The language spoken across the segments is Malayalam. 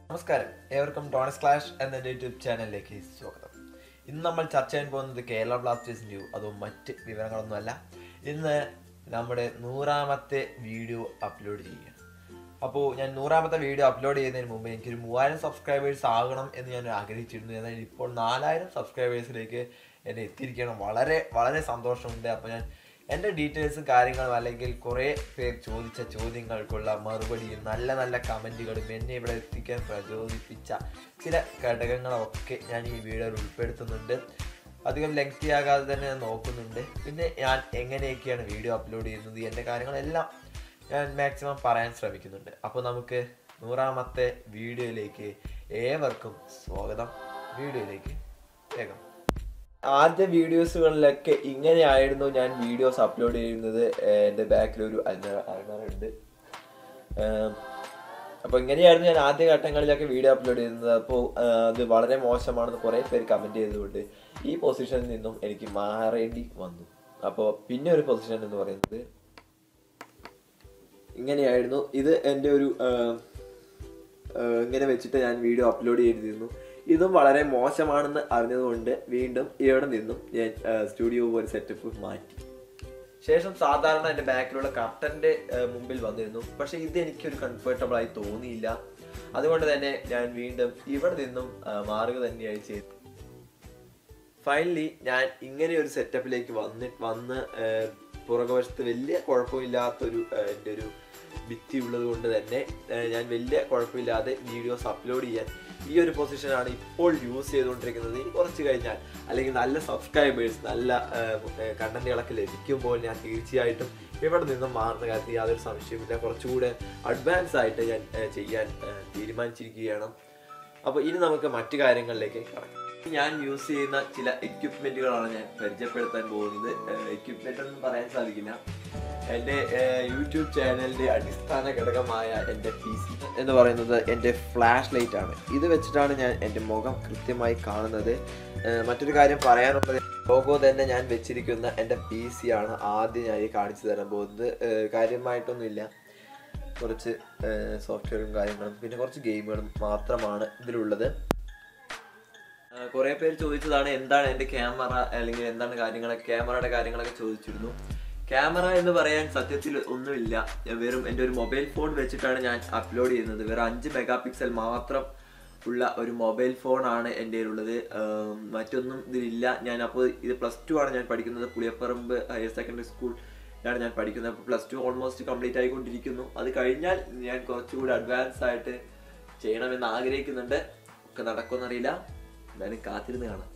നമസ്കാരം ഏവർക്കും ഡോണസ് ക്ലാഷ് എന്ന എൻ്റെ യൂട്യൂബ് ചാനലിലേക്ക് സ്വാഗതം ഇന്ന് നമ്മൾ ചർച്ച ചെയ്യാൻ പോകുന്നത് കേരള ബ്ലാസ്റ്റേഴ്സിൻ്റെയോ അതോ മറ്റ് വിവരങ്ങളൊന്നുമല്ല ഇന്ന് നമ്മുടെ നൂറാമത്തെ വീഡിയോ അപ്ലോഡ് ചെയ്യുകയാണ് അപ്പോൾ ഞാൻ നൂറാമത്തെ വീഡിയോ അപ്ലോഡ് ചെയ്യുന്നതിന് മുമ്പ് എനിക്കൊരു മൂവായിരം സബ്സ്ക്രൈബേഴ്സ് ആകണം എന്ന് ഞാൻ ആഗ്രഹിച്ചിരുന്നു എന്നാൽ ഇപ്പോൾ നാലായിരം സബ്സ്ക്രൈബേഴ്സിലേക്ക് എന്നെ എത്തിയിരിക്കണം വളരെ വളരെ സന്തോഷമുണ്ട് അപ്പോൾ ഞാൻ എൻ്റെ ഡീറ്റെയിൽസും കാര്യങ്ങളും അല്ലെങ്കിൽ കുറേ പേർ ചോദിച്ച ചോദ്യങ്ങൾക്കുള്ള മറുപടിയും നല്ല നല്ല കമൻറ്റുകളും എന്നെ ഇവിടെ എത്തിക്കാൻ പ്രചോദിപ്പിച്ച ചില ഘടകങ്ങളൊക്കെ ഞാൻ ഈ വീഡിയോയിൽ ഉൾപ്പെടുത്തുന്നുണ്ട് അധികം ലെങ്തി ആകാതെ തന്നെ ഞാൻ നോക്കുന്നുണ്ട് പിന്നെ ഞാൻ എങ്ങനെയൊക്കെയാണ് വീഡിയോ അപ്ലോഡ് ചെയ്യുന്നത് എൻ്റെ കാര്യങ്ങളെല്ലാം ഞാൻ മാക്സിമം പറയാൻ ശ്രമിക്കുന്നുണ്ട് അപ്പോൾ നമുക്ക് നൂറാമത്തെ വീഡിയോയിലേക്ക് ഏവർക്കും സ്വാഗതം വീഡിയോയിലേക്ക് വേഗം ആദ്യ വീഡിയോസുകളിലൊക്കെ ഇങ്ങനെയായിരുന്നു ഞാൻ വീഡിയോസ് അപ്ലോഡ് ചെയ്യുന്നത് ഏഹ് എൻ്റെ ബാക്കിൽ ഒരു അൽമറ അൽമറ ഉണ്ട് ഏഹ് അപ്പോൾ ഇങ്ങനെയായിരുന്നു ഞാൻ ആദ്യ ഘട്ടങ്ങളിലൊക്കെ വീഡിയോ അപ്ലോഡ് ചെയ്യുന്നത് അപ്പോൾ അത് വളരെ മോശമാണെന്ന് കുറേ പേര് കമൻറ്റ് ചെയ്തുകൊണ്ട് ഈ പൊസിഷനിൽ നിന്നും എനിക്ക് മാറേണ്ടി വന്നു അപ്പോൾ പിന്നെ ഒരു പൊസിഷൻ എന്ന് പറയുന്നത് ഇങ്ങനെയായിരുന്നു ഇത് എൻ്റെ ഒരു ആഹ്, ആഹ്, ഇങ്ങനെ വെച്ചിട്ട് ഞാൻ വീഡിയോ അപ്ലോഡ് ചെയ്തിരുന്നു ഇതും വളരെ മോശമാണെന്ന് അറിഞ്ഞതുകൊണ്ട് വീണ്ടും ഇവിടെ നിന്നും ഞാൻ സ്റ്റുഡിയോ പോലെ സെറ്റപ്പ് മാറ്റി ശേഷം സാധാരണ എൻ്റെ ബാക്കിലുള്ള കർട്ടൻ്റെ മുമ്പിൽ വന്നിരുന്നു പക്ഷെ ഇത് എനിക്കൊരു കംഫർട്ടബിൾ ആയി തോന്നിയില്ല അതുകൊണ്ട് തന്നെ ഞാൻ വീണ്ടും ഇവിടെ നിന്നും ആഹ്, മാറുക തന്നെയായി ചെയ്തു ഫൈനലി ഞാൻ ഇങ്ങനെ ഒരു സെറ്റപ്പിലേക്ക് വന്ന് വന്ന് ഏഹ്, പുറകുവശത്ത് വലിയ കുഴപ്പമില്ലാത്തൊരു ഏഹ്, എൻ്റെ ഒരു ഭിത്തി ഉള്ളത് കൊണ്ട് തന്നെ ഏഹ്, ഞാൻ വലിയ കുഴപ്പമില്ലാതെ വീഡിയോസ് അപ്ലോഡ് ചെയ്യാൻ ഈ ഒരു പൊസിഷനാണ് ഇപ്പോൾ യൂസ് ചെയ്തുകൊണ്ടിരിക്കുന്നത് ഇനി കുറച്ച് കഴിഞ്ഞാൽ അല്ലെങ്കിൽ നല്ല സബ്സ്ക്രൈബേഴ്സ് നല്ല കണ്ടന്റുകളൊക്കെ ലഭിക്കുമ്പോൾ ഞാൻ തീർച്ചയായിട്ടും ഇവിടെ നിന്നും മാറുന്ന കാര്യത്തിൽ യാതൊരു സംശയമില്ല കുറച്ചുകൂടെ അഡ്വാൻസ് ആയിട്ട് ഞാൻ ഏഹ്, ചെയ്യാൻ ഏഹ്, തീരുമാനിച്ചിരിക്കുകയാണ് അപ്പോൾ ഇനി നമുക്ക് മറ്റു കാര്യങ്ങളിലേക്ക് കടക്കാം ഞാൻ യൂസ് ചെയ്യുന്ന ചില എക്യുപ്മെന്റുകളാണ് ഞാൻ പരിചയപ്പെടുത്താൻ പോകുന്നത് എക്യുപ്മെന്റ് ഒന്നും പറയാൻ സാധിക്കില്ല എൻ്റെ യൂട്യൂബ് ചാനലിന്റെ അടിസ്ഥാന ഘടകമായ എൻ്റെ പി സി എന്ന് പറയുന്നത് എൻ്റെ ഫ്ലാഷ് ലൈറ്റ് ആണ് ഇത് വെച്ചിട്ടാണ് ഞാൻ എൻ്റെ മുഖം കൃത്യമായി കാണുന്നത് ഏഹ് മറ്റൊരു കാര്യം പറയാനുള്ളത് ലോഗോ തന്നെ ഞാൻ വെച്ചിരിക്കുന്ന എൻ്റെ പി സി ആണ് ആദ്യം ഞാൻ ഈ കാണിച്ചു തരാൻ പോകുന്നത് ഏഹ് കാര്യമായിട്ടൊന്നുമില്ല കുറച്ച് സോഫ്റ്റ്വെയറും കാര്യങ്ങളും പിന്നെ കുറച്ച് ഗെയിമുകളും മാത്രമാണ് ഇതിലുള്ളത് കുറെ പേര് ചോദിച്ചതാണ് എന്താണ് എൻ്റെ ക്യാമറ അല്ലെങ്കിൽ എന്താണ് കാര്യങ്ങളൊക്കെ ക്യാമറയുടെ കാര്യങ്ങളൊക്കെ ചോദിച്ചിരുന്നു ക്യാമറ എന്ന് പറയാൻ സത്യത്തിൽ ഒന്നുമില്ല വെറും എൻ്റെ ഒരു മൊബൈൽ ഫോൺ വെച്ചിട്ടാണ് ഞാൻ അപ്ലോഡ് ചെയ്യുന്നത് വെറും അഞ്ച് മെഗാ പിക്സൽ മാത്രം ഉള്ള ഒരു മൊബൈൽ ഫോണാണ് എൻ്റെ ഉള്ളത് മറ്റൊന്നും ഇതിലില്ല ഞാൻ അപ്പോൾ ഇത് പ്ലസ് ടു ആണ് ഞാൻ പഠിക്കുന്നത് പുളിയപ്പറമ്പ് ഹയർ സെക്കൻഡറി സ്കൂളിലാണ് ഞാൻ പഠിക്കുന്നത് അപ്പോൾ പ്ലസ് ടു ഓൾമോസ്റ്റ് കംപ്ലീറ്റ് ആയിക്കൊണ്ടിരിക്കുന്നു അത് കഴിഞ്ഞാൽ ഞാൻ കുറച്ചുകൂടി അഡ്വാൻസ് ആയിട്ട് ചെയ്യണമെന്ന് ആഗ്രഹിക്കുന്നുണ്ട് ഒക്കെ നടക്കുമെന്നറിയില്ല എന്തായാലും കാത്തിരുന്ന് കാണാം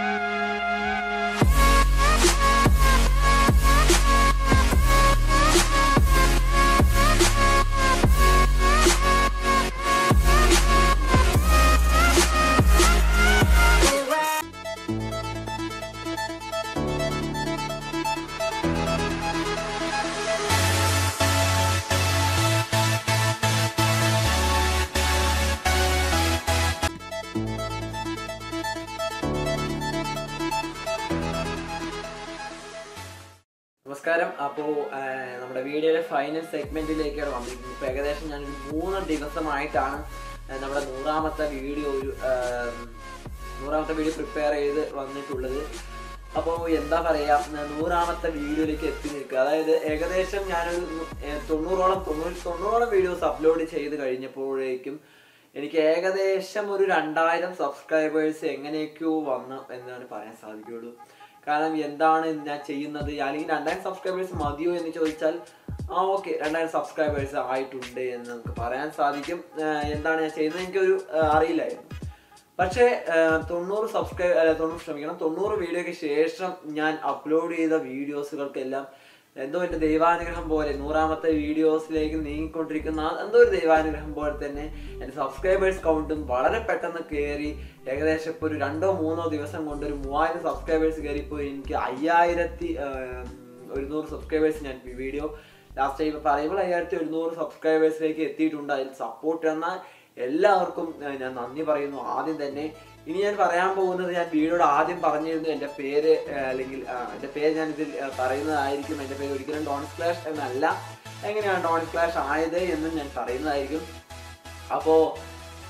നമസ്കാരം അപ്പോൾ നമ്മുടെ വീഡിയോയിലെ ഫൈനൽ സെഗ്മെന്റിലേക്കാണ് വന്നിരിക്കുന്നത് ഇപ്പോൾ ഏകദേശം ഞാൻ ഒരു മൂന്ന് ദിവസമായിട്ടാണ് ആ, നമ്മുടെ നൂറാമത്തെ വീഡിയോ ഒരു ആ, നൂറാമത്തെ വീഡിയോ പ്രിപ്പയർ ചെയ്ത് വന്നിട്ടുള്ളത് അപ്പോൾ എന്താ പറയുക നൂറാമത്തെ വീഡിയോയിലേക്ക് എത്തി നിൽക്കുക അതായത് ഏകദേശം ഞാനൊരു നു- ഏ, തൊണ്ണൂറോളം തൊണ്ണൂറ് തൊണ്ണൂറോളം വീഡിയോസ് അപ്ലോഡ് ചെയ്ത് കഴിഞ്ഞപ്പോഴേക്കും എനിക്ക് ഏകദേശം ഒരു രണ്ടായിരം സബ്സ്ക്രൈബേഴ്സ് എങ്ങനെയൊക്കെയോ വന്നു എന്നാണ് പറയാൻ സാധിക്കുള്ളൂ കാരണം എന്താണ് ഞാൻ ചെയ്യുന്നത് അല്ലെങ്കിൽ രണ്ടായിരം സബ്സ്ക്രൈബേഴ്സ് മതിയോ എന്ന് ചോദിച്ചാൽ ആ ഓക്കെ രണ്ടായിരം സബ്സ്ക്രൈബേഴ്സ് ആയിട്ടുണ്ട് എന്ന് നമുക്ക് പറയാൻ സാധിക്കും ആഹ് എന്താണ് ഞാൻ ചെയ്യുന്നത് എനിക്കൊരു ആഹ് അറിയില്ലായിരുന്നു പക്ഷേ ആഹ് തൊണ്ണൂറ് സബ്സ്ക്രൈബ് അല്ല തൊണ്ണൂറ് ക്ഷമിക്കണം തൊണ്ണൂറ് വീഡിയോയ്ക്ക് ശേഷം ഞാൻ അപ്ലോഡ് ചെയ്ത വീഡിയോസുകൾക്കെല്ലാം എന്തോ എൻ്റെ ദൈവാനുഗ്രഹം പോലെ നൂറാമത്തെ വീഡിയോസിലേക്ക് നീങ്ങിക്കൊണ്ടിരിക്കുന്ന ആ എന്തോ ഒരു ദൈവാനുഗ്രഹം പോലെ തന്നെ എൻ്റെ സബ്സ്ക്രൈബേഴ്സ് കൗണ്ടും വളരെ പെട്ടെന്ന് കയറി ഏകദേശം ഇപ്പോൾ ഒരു രണ്ടോ മൂന്നോ ദിവസം കൊണ്ട് ഒരു മൂവായിരം സബ്സ്ക്രൈബേഴ്സ് കയറിപ്പോൾ എനിക്ക് അയ്യായിരത്തി ആഹ്, ഒരുന്നൂറ് സബ്സ്ക്രൈബേഴ്സ് ഞാൻ വീഡിയോ ലാസ്റ്റ് ടൈം പറയുമ്പോൾ അയ്യായിരത്തി ഒരുന്നൂറ് സബ്സ്ക്രൈബേഴ്സിലേക്ക് എത്തിയിട്ടുണ്ട് അതിൽ സപ്പോർട്ട് തന്ന എല്ലാവർക്കും ഏഹ്, ഞാൻ നന്ദി പറയുന്നു ആദ്യം തന്നെ ഇനി ഞാൻ പറയാൻ പോകുന്നത് ഞാൻ വീഡിയോയുടെ ആദ്യം പറഞ്ഞിരുന്നു എൻ്റെ പേര് ഏഹ്, അല്ലെങ്കിൽ ആ, എൻ്റെ പേര് ഞാൻ ഇതിൽ ഏഹ്, പറയുന്നതായിരിക്കും എൻ്റെ പേര് ഒരിക്കലും ഡോൺ സ്ക്ലാഷ് എന്നല്ല എങ്ങനെയാണ് ഡോൺ സ്ക്ലാഷ് ആയത് എന്നും ഞാൻ പറയുന്നതായിരിക്കും അപ്പോൾ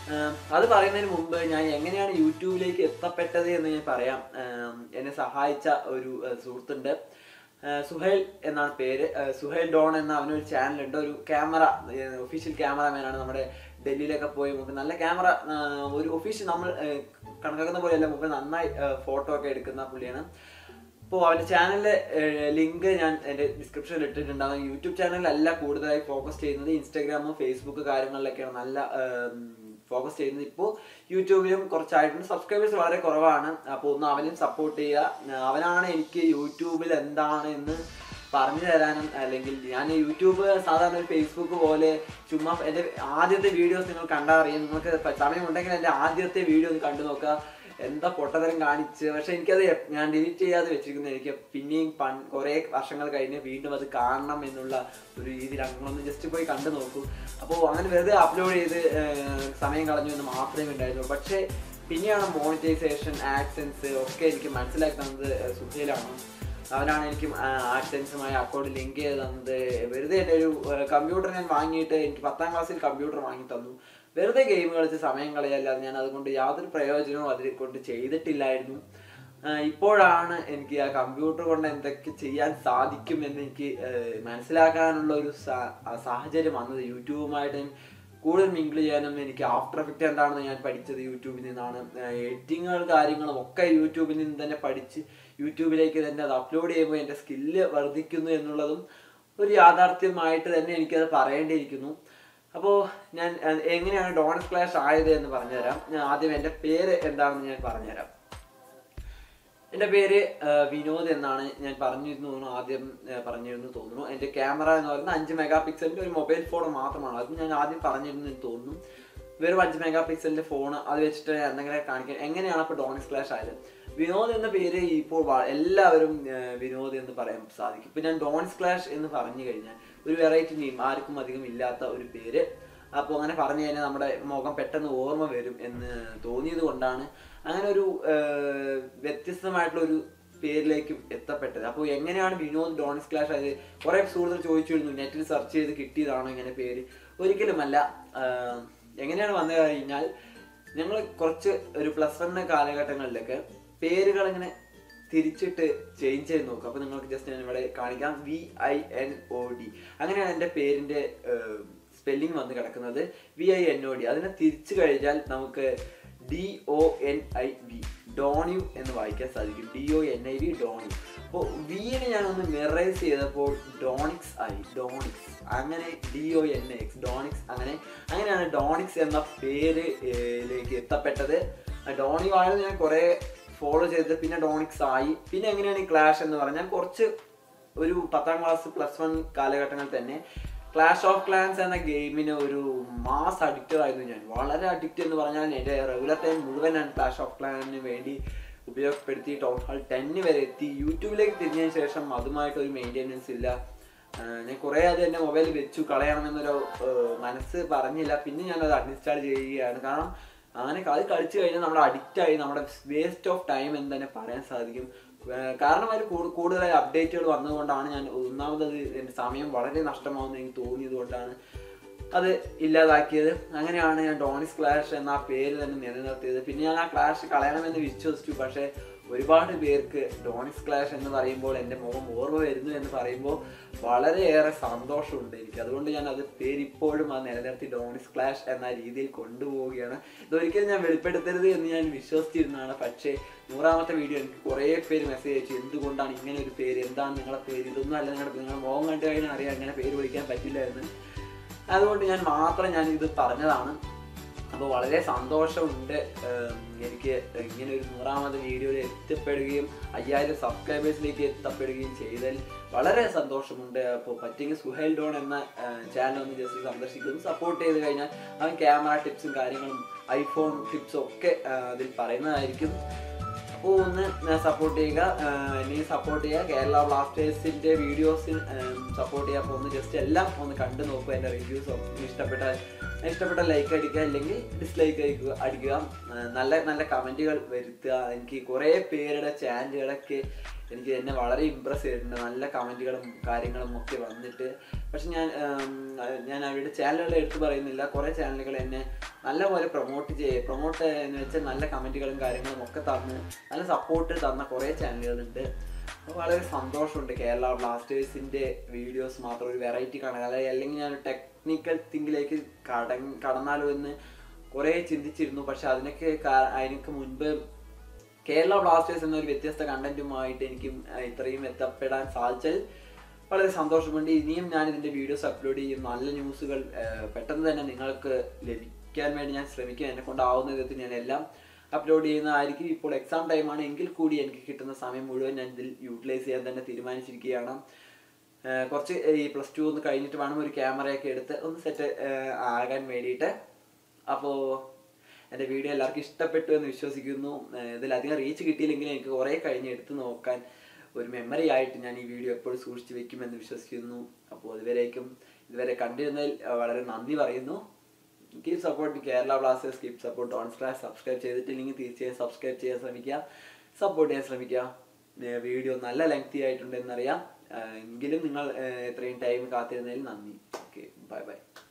ആം, അത് പറയുന്നതിന് മുമ്പ് ഞാൻ എങ്ങനെയാണ് യൂട്യൂബിലേക്ക് എത്തപ്പെട്ടത് എന്ന് ഞാൻ പറയാം ആം, എന്നെ സഹായിച്ച ഒരു ആ, സുഹൃത്തുണ്ട് ആ, സുഹൈൽ എന്നാണ് പേര് ആ, സുഹൈൽ ഡോൺ എന്ന അവനൊരു ചാനലുണ്ട് ഒരു ക്യാമറ ഒഫീഷ്യൽ ക്യാമറമാനാണ് നമ്മുടെ ഡൽഹിയിലൊക്കെ പോയി മുമ്പ് നല്ല ക്യാമറ ഒരു ഒഫീഷ്യൽ നമ്മൾ ആ, കണക്കാക്കുന്ന പോലെയല്ല മുമ്പ് നന്നായി ഫോട്ടോ ഒക്കെ എടുക്കുന്ന പുള്ളിയാണ് അപ്പോൾ അവൻ്റെ ചാനലിലെ ലിങ്ക് ഞാൻ എൻ്റെ ഡിസ്ക്രിപ്ഷനിൽ ഇട്ടിട്ടുണ്ടാകും യൂട്യൂബ് ചാനലിലല്ല കൂടുതലായി ഫോക്കസ് ചെയ്യുന്നത് ഇൻസ്റ്റാഗ്രാമും ഫേസ്ബുക്ക് കാര്യങ്ങളിലൊക്കെയാണ് നല്ല ഫോക്കസ് ചെയ്യുന്നത് ഇപ്പോൾ യൂട്യൂബിലും കുറച്ചായിട്ടുണ്ട് സബ്സ്ക്രൈബേഴ്സ് വളരെ കുറവാണ് അപ്പോൾ ഒന്ന് അവനും സപ്പോർട്ട് ചെയ്യുക അവനാണ് എനിക്ക് യൂട്യൂബിൽ എന്താണ് എന്ന് പറഞ്ഞു തരാനും അല്ലെങ്കിൽ ഞാൻ യൂട്യൂബ് സാധാരണ ഒരു ഫേസ്ബുക്ക് പോലെ ചുമ്മാ എൻ്റെ ആദ്യത്തെ വീഡിയോസ് നിങ്ങൾ കണ്ടാൽ അറിയാം നിങ്ങൾക്ക് സമയമുണ്ടെങ്കിൽ എൻ്റെ ആദ്യത്തെ വീഡിയോ ഒന്ന് കണ്ടു നോക്കുക എന്താ പൊട്ടതരം കാണിച്ച് പക്ഷെ എനിക്കത് എപ്- ഞാൻ ഡിലീറ്റ് ചെയ്യാതെ വെച്ചിരിക്കുന്നത് എനിക്ക് പിന്നെയും പൺ കുറേ വർഷങ്ങൾ കഴിഞ്ഞ് വീണ്ടും അത് കാണണം എന്നുള്ള ഒരു രീതിയിൽ അങ്ങനൊന്ന് ജസ്റ്റ് പോയി കണ്ടു നോക്കൂ അപ്പോൾ അങ്ങനെ വെറുതെ അപ്ലോഡ് ചെയ്ത് ഏർ, സമയം കളഞ്ഞു എന്ന് മാത്രമേ ഉണ്ടായിരുന്നുള്ളൂ പക്ഷേ പിന്നെയാണ് മോണിറ്റൈസേഷൻ ആക്സൻസ് ഒക്കെ എനിക്ക് മനസ്സിലാക്കി തന്നത് ഏർ, സുഹേലാണ് അവനാണ് എനിക്ക് ആക്സൻസുമായി അക്കൗണ്ട് ലിങ്ക് ചെയ്ത് തന്നത് വെറുതെ എൻ്റെ ഒരു കമ്പ്യൂട്ടർ ഞാൻ വാങ്ങിയിട്ട് എനിക്ക് പത്താം ക്ലാസ്സിൽ കമ്പ്യൂട്ടർ വാങ്ങി തന്നു വെറുതെ ഗെയിം കളിച്ച് സമയം കളയല്ലാതെ ഞാൻ അതുകൊണ്ട് യാതൊരു പ്രയോജനവും അതിനെ കൊണ്ട് ചെയ്തിട്ടില്ലായിരുന്നു ആ, ഇപ്പോഴാണ് എനിക്ക് ആ കമ്പ്യൂട്ടർ കൊണ്ട് എന്തൊക്കെ ചെയ്യാൻ സാധിക്കും എന്ന് എനിക്ക് ഏർ, മനസ്സിലാക്കാനുള്ള ഒരു സാ- ആ സാഹചര്യം വന്നത് യൂട്യൂബുമായിട്ട് ഞാൻ കൂടുതൽ മിങ്കിൾ ചെയ്യാനും എനിക്ക് ആഫ്റ്റർ എഫക്റ്റ് എന്താണെന്ന് ഞാൻ പഠിച്ചത് യൂട്യൂബിൽ നിന്നാണ് എഡിറ്റിങ്ങുകൾ കാര്യങ്ങളും ഒക്കെ യൂട്യൂബിൽ നിന്ന് തന്നെ പഠിച്ച് യൂട്യൂബിലേക്ക് തന്നെ അത് അപ്ലോഡ് ചെയ്യുമ്പോൾ എൻ്റെ സ്കില്ല് വർദ്ധിക്കുന്നു എന്നുള്ളതും ഒരു യാഥാർത്ഥ്യമായിട്ട് തന്നെ എനിക്കത് പറയേണ്ടിയിരിക്കുന്നു അപ്പോൾ ഞാൻ അഹ് എങ്ങനെയാണ് ഡോണസ് ക്ലാഷ് ആയത് എന്ന് പറഞ്ഞുതരാം ഞാൻ ആദ്യം എൻ്റെ പേര് എന്താണെന്ന് ഞാൻ പറഞ്ഞുതരാം എൻ്റെ പേര് ആ, വിനോദ് എന്നാണ് ഞാൻ പറഞ്ഞിരുന്നു തോന്നുന്നു ആദ്യം ആ, പറഞ്ഞിരുന്നു തോന്നുന്നു എൻ്റെ ക്യാമറ എന്ന് പറയുന്നത് അഞ്ച് മെഗാ പിക്സലിൻ്റെ ഒരു മൊബൈൽ ഫോൺ മാത്രമാണ് അത് ഞാൻ ആദ്യം പറഞ്ഞിരുന്നു എന്ന് തോന്നുന്നു വെറും അഞ്ച് മെഗാ പിക്സലിൻ്റെ ഫോൺ അത് വെച്ചിട്ട് ഞാൻ എന്തെങ്കിലും കാണിക്കാൻ എങ്ങനെയാണ് അപ്പോൾ ഡോണിക്സ് ക്ലാഷ് ആയത് വിനോദ് എന്ന പേര് ഇപ്പോൾ വ- എല്ലാവരും ആ, വിനോദ് എന്ന് പറയാൻ സാധിക്കും ഇപ്പം ഞാൻ ഡോണിക്സ് ക്ലാഷ് എന്ന് പറഞ്ഞു കഴിഞ്ഞാൽ ഒരു വെറൈറ്റി നെയിം ആർക്കും അധികം ഇല്ലാത്ത ഒരു പേര് അപ്പോൾ അങ്ങനെ പറഞ്ഞു കഴിഞ്ഞാൽ നമ്മുടെ മുഖം പെട്ടെന്ന് ഓർമ്മ വരും എന്ന് തോന്നിയത് കൊണ്ടാണ് അങ്ങനെ ഒരു ഏർ, വ്യത്യസ്തമായിട്ടുള്ള ഒരു പേരിലേക്കും എത്തപ്പെട്ടത് അപ്പോൾ എങ്ങനെയാണ് വിനോദ് ഡോണിസ് ക്ലാഷ് ആയത് കുറെ സുഹൃത്തുക്കൾ ചോദിച്ചിരുന്നു നെറ്റിൽ സെർച്ച് ചെയ്ത് കിട്ടിയതാണോ ഇങ്ങനെ പേര് ഒരിക്കലുമല്ല ആഹ്, എങ്ങനെയാണ് വന്നത് കഴിഞ്ഞാൽ ഞങ്ങൾ കുറച്ച് ഒരു പ്ലസ് വൺ കാലഘട്ടങ്ങളിലൊക്കെ പേരുകൾ ഇങ്ങനെ തിരിച്ചിട്ട് ചേഞ്ച് ചെയ്ത് നോക്കും അപ്പോൾ നിങ്ങൾക്ക് ജസ്റ്റ് ഞാൻ ഇവിടെ കാണിക്കാം V I N O D അങ്ങനെയാണ് എൻ്റെ പേരിൻ്റെ സ്പെല്ലിംഗ് വന്ന് കിടക്കുന്നത് V I N O D അതിനെ തിരിച്ചു കഴിഞ്ഞാൽ നമുക്ക് D O N I V ഡോണിയു എന്ന് വായിക്കാൻ സാധിക്കും D O N I V ഡോണിയു അപ്പോൾ വിനെ ഞാൻ ഒന്ന് മെറൈസ് ചെയ്തപ്പോൾ ഡോണിക്സ് ആയി ഡോണിക്സ് അങ്ങനെ D O N X Donix അങ്ങനെ അങ്ങനെയാണ് ഡോണിക്സ് എന്ന പേര് ഏർ, ലേക്ക് എത്തപ്പെട്ടത് ആ ഡോണി ആയത് ഞാൻ കുറേ ഫോളോ ചെയ്ത് പിന്നെ ഡോണിക്സ് ആയി പിന്നെ എങ്ങനെയാണ് ഈ ക്ലാഷ് എന്ന് പറഞ്ഞാൽ കുറച്ച് ഒരു പത്താം ക്ലാസ് പ്ലസ് വൺ കാലഘട്ടങ്ങളിൽ തന്നെ ക്ലാഷ് ഓഫ് ക്ലാൻസ് എന്ന ഗെയിമിന് ഒരു മാസ് അഡിക്റ്റഡ് ആയിരുന്നു ഞാൻ വളരെ അഡിക്റ്റ് എന്ന് പറഞ്ഞാൽ എൻ്റെ റെഗുലർ ടൈം മുഴുവൻ ഞാൻ ക്ലാഷ് ഓഫ് ക്ലാനിന് വേണ്ടി ഉപയോഗപ്പെടുത്തി ടൗൺ ഹാൾ ടെന്ന് വരെ എത്തി യൂട്യൂബിലേക്ക് തിരിഞ്ഞതിന് ശേഷം അതുമായിട്ട് ഒരു മെയിൻ്റെനൻസ് ഇല്ല ആഹ് ഞാൻ കുറേ അത് എൻ്റെ മൊബൈൽ വെച്ചു കളയണമെന്നൊരു ആഹ് മനസ്സ് പറഞ്ഞില്ല പിന്നെ ഞാൻ അത് അൺഇൻസ്റ്റാൾ ചെയ്യുകയാണ് കാരണം അങ്ങനെ അത് കളിച്ചു കഴിഞ്ഞാൽ നമ്മൾ അഡിക്റ്റ് ആയി നമ്മുടെ വേസ്റ്റ് ഓഫ് ടൈം എന്ന് തന്നെ പറയാൻ സാധിക്കും ഏർ കാരണം അതിൽ കൂടു- കൂടുതലായി അപ്ഡേറ്റുകൾ വന്നതുകൊണ്ടാണ് ഞാൻ ഒന്നാമത് എൻ്റെ സമയം വളരെ നഷ്ടമാവുമെന്ന് എനിക്ക് തോന്നിയത് കൊണ്ടാണ് അത് ഇല്ലാതാക്കിയത് അങ്ങനെയാണ് ഞാൻ ഡോണിസ് ക്ലാഷ് എന്ന ആ പേര് തന്നെ നിലനിർത്തിയത് പിന്നെ ഞാൻ ആ ക്ലാഷ് കളയണമെന്ന് വിശ്വസിച്ചു പക്ഷേ ഒരുപാട് പേർക്ക് ഡോണിസ് ക്ലാഷ് എന്ന് പറയുമ്പോൾ എൻ്റെ മുഖം ഓർമ്മ വരുന്നു എന്ന് പറയുമ്പോൾ വളരെയേറെ സന്തോഷമുണ്ട് എനിക്ക് അതുകൊണ്ട് ഞാൻ അത് പേര് ഇപ്പോഴും ആ നിലനിർത്തി ഡോണിസ് ക്ലാഷ് എന്ന രീതിയിൽ കൊണ്ടുപോവുകയാണ് ഇതൊരിക്കലും ഞാൻ വെളിപ്പെടുത്തരുത് എന്ന് ഞാൻ വിശ്വസിച്ചിരുന്നതാണ് പക്ഷേ നൂറാമത്തെ വീഡിയോ എനിക്ക് കുറേ പേര് മെസ്സേജ് അയച്ചു എന്തുകൊണ്ടാണ് ഇങ്ങനെ ഒരു പേര് എന്താണ് നിങ്ങളുടെ പേര് ഇതൊന്നും അല്ല നിങ്ങളുടെ നിങ്ങളുടെ മുഖം കണ്ടു കഴിഞ്ഞാൽ അറിയാം ഇങ്ങനെ പേര് വിളിക്കാൻ പറ്റില്ല എന്ന് അതുകൊണ്ട് ഞാൻ മാത്രം ഞാൻ ഇത് പറഞ്ഞതാണ് അപ്പോൾ വളരെ സന്തോഷമുണ്ട് ഏം, എനിക്ക് ഇങ്ങനെ ഒരു നൂറാമത് വീഡിയോയിൽ എത്തിപ്പെടുകയും അയ്യായിരം സബ്സ്ക്രൈബേഴ്സിലേക്ക് എത്തപ്പെടുകയും ചെയ്തതിൽ വളരെ സന്തോഷമുണ്ട് അപ്പോൾ പറ്റിയെങ്കിൽ സുഹൈൽ ഡോൺ എന്ന ചാനൽ ഒന്ന് ജസ്റ്റ് സന്ദർശിക്കുന്നു സപ്പോർട്ട് ചെയ്ത് കഴിഞ്ഞാൽ അവൻ ക്യാമറ ടിപ്സും കാര്യങ്ങളും ഐഫോൺ ടിപ്സും ഒക്കെ ആ, അതിൽ പറയുന്നതായിരിക്കും അപ്പോൾ ഒന്ന് സപ്പോർട്ട് ചെയ്യുക ആഹ് എന്നെ സപ്പോർട്ട് ചെയ്യുക കേരള ബ്ലാസ്റ്റേഴ്സിന്റെ വീഡിയോസ് സപ്പോർട്ട് ചെയ്യുക അപ്പോൾ ഒന്ന് ജസ്റ്റ് എല്ലാം ഒന്ന് കണ്ടു നോക്കുക എൻ്റെ റിവ്യൂസ് ഇഷ്ടപ്പെട്ട ഇഷ്ടപ്പെട്ട ലൈക്ക് അടിക്കുക അല്ലെങ്കിൽ ഡിസ്ലൈക്ക് അടിക്കുക അടിക്കുക ആഹ് നല്ല നല്ല കമൻറ്റുകൾ വരുത്തുക എനിക്ക് കുറേ പേരുടെ ചാനലുകളൊക്കെ എനിക്ക് എന്നെ വളരെ ഇമ്പ്രസ് ചെയ്തിട്ടുണ്ട് നല്ല കമൻറ്റുകളും കാര്യങ്ങളും ഒക്കെ വന്നിട്ട് പക്ഷെ ഞാൻ ഉം, ഞാൻ അവരുടെ ചാനലുകൾ എടുത്തു പറയുന്നില്ല കുറേ ചാനലുകൾ എന്നെ നല്ലപോലെ പ്രൊമോട്ട് ചെയ്യ പ്രൊമോട്ട് എന്ന് വെച്ചാൽ നല്ല കമൻറ്റുകളും കാര്യങ്ങളും ഒക്കെ തന്ന് നല്ല സപ്പോർട്ട് തന്ന കുറേ ചാനലുകളുണ്ട് അപ്പോൾ വളരെ സന്തോഷമുണ്ട് കേരള ബ്ലാസ്റ്റേഴ്സിൻ്റെ വീഡിയോസ് മാത്രം ഒരു വെറൈറ്റി കാണാൻ അതായത് അല്ലെങ്കിൽ ഞാൻ ടെക്നിക്കൽ തിങ്കിലേക്ക് കട കടന്നാലോ എന്ന് കുറേ ചിന്തിച്ചിരുന്നു പക്ഷെ അതിനൊക്കെ കാ- അതിനൊക്കെ മുൻപ് കേരള ബ്ലാസ്റ്റേഴ്സ് എന്നൊരു വ്യത്യസ്ത കണ്ടന്റുമായിട്ട് എനിക്ക് ഇത്രയും എത്തപ്പെടാൻ സാധിച്ചതിൽ വളരെ സന്തോഷമുണ്ട് ഇനിയും ഞാൻ ഇതിന്റെ വീഡിയോസ് അപ്ലോഡ് ചെയ്യും നല്ല ന്യൂസുകൾ പെട്ടെന്ന് തന്നെ നിങ്ങൾക്ക് ലഭിക്കാൻ വേണ്ടി ഞാൻ ശ്രമിക്കും എന്നെ കൊണ്ടാവുന്ന വിധത്തിൽ ഞാൻ എല്ലാം അപ്ലോഡ് ചെയ്യുന്നതായിരിക്കും ഇപ്പോൾ എക്സാം ടൈമാണ് എങ്കിൽ കൂടി എനിക്ക് കിട്ടുന്ന സമയം മുഴുവൻ ഞാൻ ഇതിൽ യൂട്ടിലൈസ് ചെയ്യാൻ തന്നെ തീരുമാനിച്ചിരിക്കുകയാണ് ഏഹ് കുറച്ച് ഈ പ്ലസ് ടു ഒന്ന് കഴിഞ്ഞിട്ട് വേണം ഒരു ക്യാമറയൊക്കെ എടുത്ത് ഒന്ന് സെറ്റ് ആകാൻ വേണ്ടിയിട്ട് അപ്പോൾ എൻ്റെ വീഡിയോ എല്ലാവർക്കും ഇഷ്ടപ്പെട്ടു എന്ന് വിശ്വസിക്കുന്നു ഏഹ് ഇതിലധികം റീച്ച് കിട്ടിയില്ലെങ്കിലും എനിക്ക് കുറേ കഴിഞ്ഞ് എടുത്ത് നോക്കാൻ ഒരു മെമ്മറി ആയിട്ട് ഞാൻ ഈ വീഡിയോ എപ്പോഴും സൂക്ഷിച്ച് വെക്കുമെന്ന് വിശ്വസിക്കുന്നു അപ്പോൾ ഇതുവരേക്കും ഇതുവരെ കണ്ടിരുന്നതിൽ ഏഹ് വളരെ നന്ദി പറയുന്നു keep support Kerala Blasters keep support on scratch subscribe ചെയ്തിട്ടില്ലെങ്കിൽ തീർച്ചയായും സബ്സ്ക്രൈബ് ചെയ്യാൻ ശ്രമിക്കുക സപ്പോർട്ട് ചെയ്യാൻ ശ്രമിക്കുക വീഡിയോ നല്ല ലെങ്തി ആയിട്ടുണ്ടെന്നറിയാം ഏഹ് എങ്കിലും നിങ്ങൾ ഏഹ് ഇത്രയും ടൈം കാത്തിരുന്നതിൽ നന്ദി ഓക്കെ ബൈ ബൈ